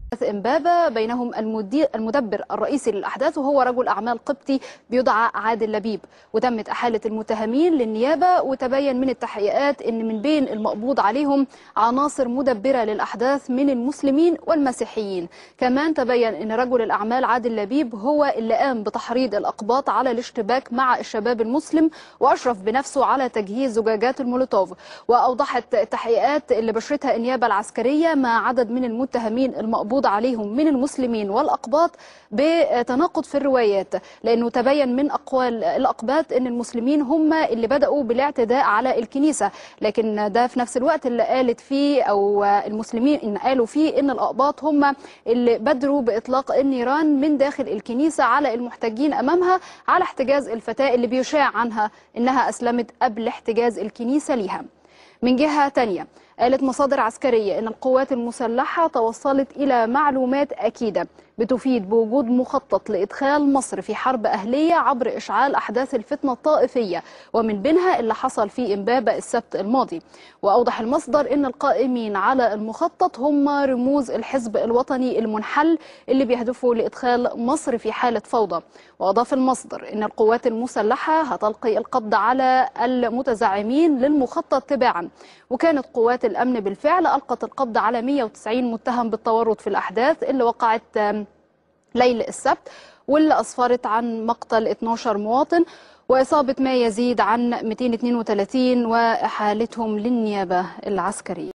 إمبابة بينهم المدير المدبر الرئيسي للأحداث وهو رجل أعمال قبطي بيدعى عادل لبيب وتمت أحالة المتهمين للنيابة وتبين من التحقيقات أن من بين المقبوض عليهم عناصر مدبرة للأحداث من المسلمين والمسيحيين كمان تبين أن رجل الأعمال عادل لبيب هو اللي قام بتحريض الأقباط على الاشتباك مع الشباب المسلم وأشرف بنفسه على تجهيز زجاجات المولوتوف وأوضحت التحقيقات اللي بشرتها النيابة العسكرية مع عدد من المتهمين المقبوض عليهم من المسلمين والأقباط بتناقض في الروايات لأنه تبين من أقوال الأقباط أن المسلمين هم اللي بدأوا بالاعتداء على الكنيسة لكن ده في نفس الوقت اللي قالت فيه أو المسلمين إن قالوا فيه أن الأقباط هم اللي بدروا بإطلاق النيران من داخل الكنيسة على المحتجين أمامها على احتجاز الفتاة اللي بيشاع عنها أنها أسلمت قبل احتجاز الكنيسة ليها من جهة تانية قالت مصادر عسكرية أن القوات المسلحة توصلت إلى معلومات أكيدة بتفيد بوجود مخطط لإدخال مصر في حرب أهلية عبر إشعال أحداث الفتنة الطائفية ومن بينها اللي حصل في إمبابة السبت الماضي وأوضح المصدر أن القائمين على المخطط هم رموز الحزب الوطني المنحل اللي بيهدفوا لإدخال مصر في حالة فوضى وأضاف المصدر أن القوات المسلحة هتلقي القبض على المتزعمين للمخطط تباعا وكانت قوات الأمن بالفعل ألقت القبض على 190 متهم بالتورط في الأحداث اللي وقعت ليل السبت واللي أسفرت عن مقتل 12 مواطن وإصابة ما يزيد عن 232 وإحالتهم للنيابة العسكرية